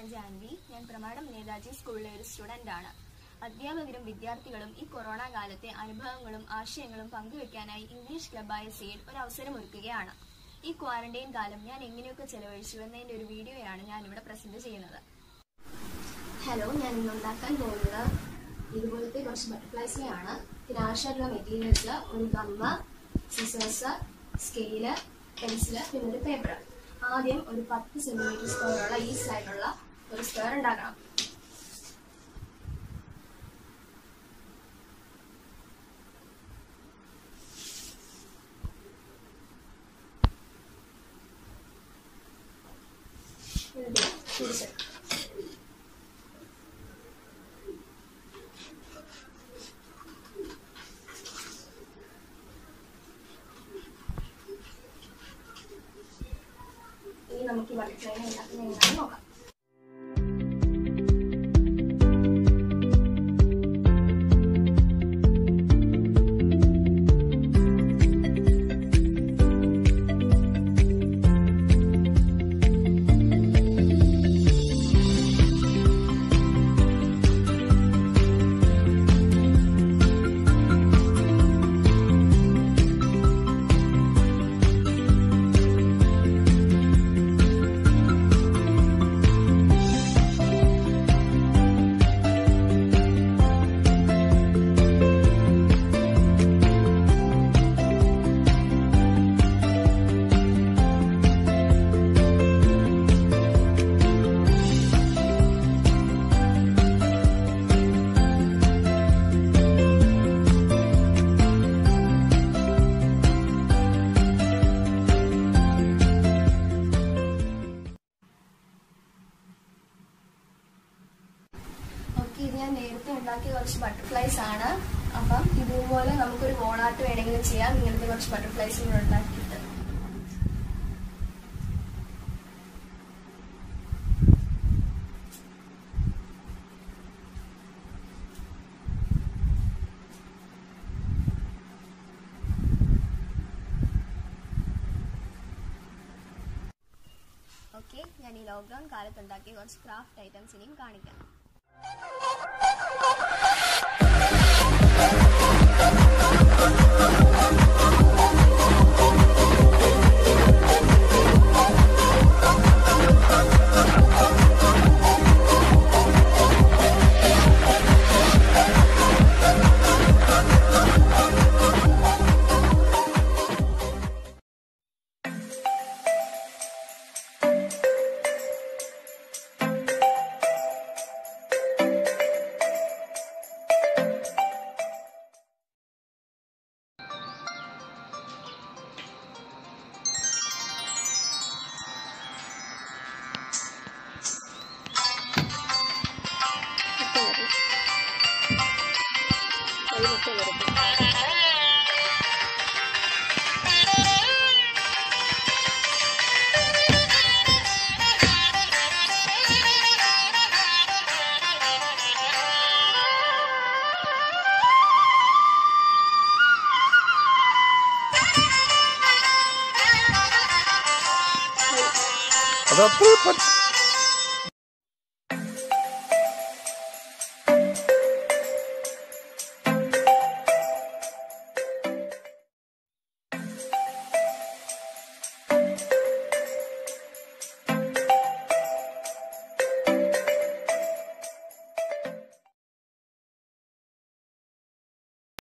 ഞാൻ ജാൻവി ഞാൻ പ്രമാണം നേതാജി സ്കൂളിലെ ഒരു സ്റ്റുഡന്റ് ആണ് അധ്യാപകരും വിദ്യാർത്ഥികളും ഈ കൊറോണ കാലത്തെ അനുഭവങ്ങളും ആശയങ്ങളും പങ്കുവെക്കാനായി ഇംഗ്ലീഷ് ക്ലബായ സീഡ് ഒരു അവസരം ഒരുക്കുകയാണ് ഈ ക്വാറന്റൈൻ കാലം ഞാൻ എങ്ങനെയൊക്കെ ചെലവഴിച്ചു എന്നതിന്റെ ഒരു വീഡിയോയാണ് ഞാൻ ഇവിടെ പ്രസന്റ് ചെയ്യുന്നത് ഹലോ ഞാൻ ഇന്ന് ഉണ്ടാക്കാൻ പോകുന്നത് ഇതുപോലത്തെ കുറച്ച് ബട്ടർഫ്ലൈസിനെയാണ് ഇതിനാവശ്യമായിട്ടുള്ള മെറ്റീരിയൽസ് ഒരു ഗമ്മ സിസേഴ്സ് സ്കെയില് പെൻസില് പിന്നെ ഒരു പേപ്പർ ആദ്യം ഒരു പത്ത് സെന്റിമീറ്റർ സ്ക്വയറുള്ള ഈസ്റ്റ് ആയിട്ടുള്ള ഒരു സ്ക്വയർ ഉണ്ടാക്കണം ഇതിന്റെ തിരിച്ചെടുക്കാം ഇനി നമുക്ക് ഈ ബട്ടർഫ്ലൈനെ ഉണ്ടാക്കുന്ന എങ്ങനെയാണെന്ന് നോക്കാം ഓക്കെ ഇത് ഞാൻ നേരത്തെ ഉണ്ടാക്കിയ കുറച്ച് ബട്ടർഫ്ലൈസ് ആണ് അപ്പം ഇതുപോലെ നമുക്കൊരു വോളാട്ട് വേണമെങ്കിലും ചെയ്യാം ഇങ്ങനത്തെ കുറച്ച് ബട്ടർഫ്ലൈസ് കൂടെ ഉണ്ടാക്കിയിട്ട് ഓക്കെ ഞാൻ ഈ ലോക്ക്ഡൌൺ കാലത്ത് ഉണ്ടാക്കിയ കുറച്ച് ക്രാഫ്റ്റ് ഐറ്റംസ് ഇനിയും കാണിക്കാം അതപ്പോ